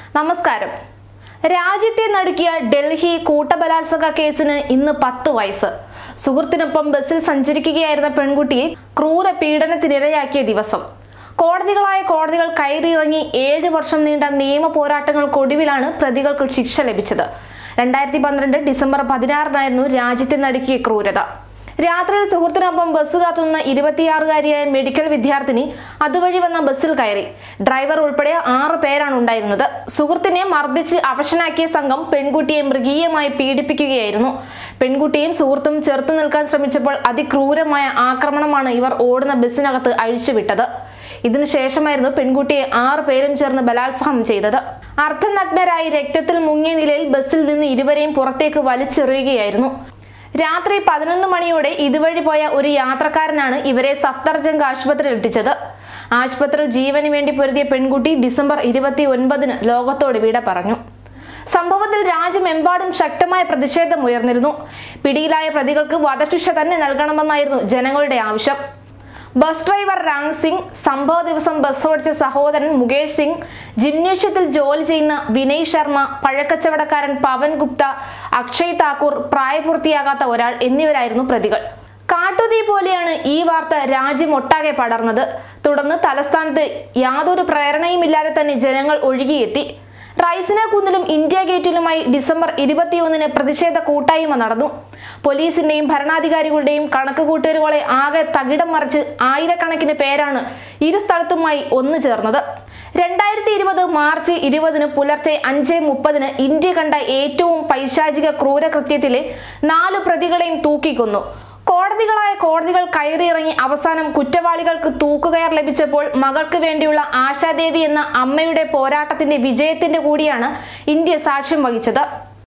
നമസ്കാരം രാജ്യത്തെ നടുക്കിയ ഡൽഹി കൂട്ടബലാത്സംഗ കേസിന് ഇന്ന് പത്ത് വയസ്സ് സുഹൃത്തിനൊപ്പം ബസ്സിൽ സഞ്ചരിക്കുകയായിരുന്ന പെൺകുട്ടിയെ ക്രൂര പീഡനത്തിനിരയാക്കിയ ദിവസം കോടതികളായ കോടതികൾ കയറിയിറങ്ങി ഏഴ് വർഷം നീണ്ട നിയമ പോരാട്ടങ്ങൾക്കൊടുവിലാണ് പ്രതികൾക്ക് ശിക്ഷ ലഭിച്ചത് രണ്ടായിരത്തി പന്ത്രണ്ട് ഡിസംബർ പതിനാറിനായിരുന്നു രാജ്യത്തെ നടുക്കിയ ക്രൂരത രാത്രിയിൽ സുഹൃത്തിനൊപ്പം ബസ് കാത്തുനിന്ന ഇരുപത്തിയാറുകാരിയായ മെഡിക്കൽ വിദ്യാർത്ഥിനി അതുവഴി വന്ന ബസ്സിൽ കയറി ഡ്രൈവർ ഉൾപ്പെടെ ആറ് പേരാണ് ഉണ്ടായിരുന്നത് സുഹൃത്തിനെ മർദ്ദിച്ച് അവശനാക്കിയ സംഘം പെൺകുട്ടിയെ മൃഗീയമായി പീഡിപ്പിക്കുകയായിരുന്നു പെൺകുട്ടിയും സുഹൃത്തും ചെറുത്തു നിൽക്കാൻ ശ്രമിച്ചപ്പോൾ അതിക്രൂരമായ ആക്രമണമാണ് ഇവർ ഓടുന്ന ബസ്സിനകത്ത് അഴിച്ചുവിട്ടത് ഇതിനുശേഷമായിരുന്നു പെൺകുട്ടിയെ ആറ് പേരും ചേർന്ന് ബലാത്സംഗം ചെയ്തത് അർദ്ധനഗ്നരായി രക്തത്തിൽ മുങ്ങിയ നിലയിൽ ബസ്സിൽ നിന്ന് ഇരുവരെയും പുറത്തേക്ക് വലിച്ചെറിയുകയായിരുന്നു രാത്രി പതിനൊന്ന് മണിയോടെ ഇതുവഴി പോയ ഒരു യാത്രക്കാരനാണ് ഇവരെ സഫ്ദർജംഗ് ആശുപത്രിയിൽ എത്തിച്ചത് ആശുപത്രിയിൽ ജീവന് വേണ്ടി പൊരുതിയ പെൺകുട്ടി ഡിസംബർ ഇരുപത്തി ഒൻപതിന് ലോകത്തോട് വിട പറഞ്ഞു സംഭവത്തിൽ രാജ്യമെമ്പാടും ശക്തമായ പ്രതിഷേധം ഉയർന്നിരുന്നു പിടിയിലായ പ്രതികൾക്ക് വധശിക്ഷ തന്നെ നൽകണമെന്നായിരുന്നു ജനങ്ങളുടെ ആവശ്യം ബസ് ഡ്രൈവർ രാങ് സിംഗ് സംഭവ ദിവസം ബസ് ഓടിച്ച സഹോദരൻ മുകേഷ് സിംഗ് ജിംനേഷ്യത്തിൽ ജോലി ചെയ്യുന്ന വിനയ് ശർമ്മ പഴക്കച്ചവടക്കാരൻ പവൻ ഗുപ്ത അക്ഷയ് താക്കൂർ പ്രായപൂർത്തിയാകാത്ത ഒരാൾ എന്നിവരായിരുന്നു പ്രതികൾ കാട്ടുതീ പോലെയാണ് ഈ വാർത്ത രാജ്യമൊട്ടാകെ പടർന്നത് തുടർന്ന് തലസ്ഥാനത്ത് യാതൊരു പ്രേരണയുമില്ലാതെ തന്നെ ജനങ്ങൾ ഒഴുകിയെത്തി റൈസിന കുന്നിലും ഇന്ത്യ ഗേറ്റിലുമായി ഡിസംബർ ഇരുപത്തിയൊന്നിന് പ്രതിഷേധ കൂട്ടായ്മ നടന്നു പോലീസിന്റെയും ഭരണാധികാരികളുടെയും കണക്ക് കൂട്ടലുകളെ ആകെ തകിടം മറിച്ച് ആയിരക്കണക്കിന് പേരാണ് ഇരു സ്ഥലത്തുമായി ഒന്നു ചേർന്നത് രണ്ടായിരത്തി ഇരുപത് മാർച്ച് ഇരുപതിന് പുലർച്ചെ അഞ്ച് മുപ്പതിന് ഇന്ത്യ കണ്ട ഏറ്റവും പൈശാചിക ക്രൂരകൃത്യത്തിലെ നാലു പ്രതികളെയും തൂക്കിക്കൊന്നു കോടതികളായ കോടതികൾ കയറിയിറങ്ങി അവസാനം കുറ്റവാളികൾക്ക് തൂക്കുകയർ ലഭിച്ചപ്പോൾ മകൾക്ക് വേണ്ടിയുള്ള ആശാദേവി എന്ന അമ്മയുടെ പോരാട്ടത്തിന്റെ വിജയത്തിന്റെ കൂടിയാണ് ഇന്ത്യ സാക്ഷ്യം വഹിച്ചത്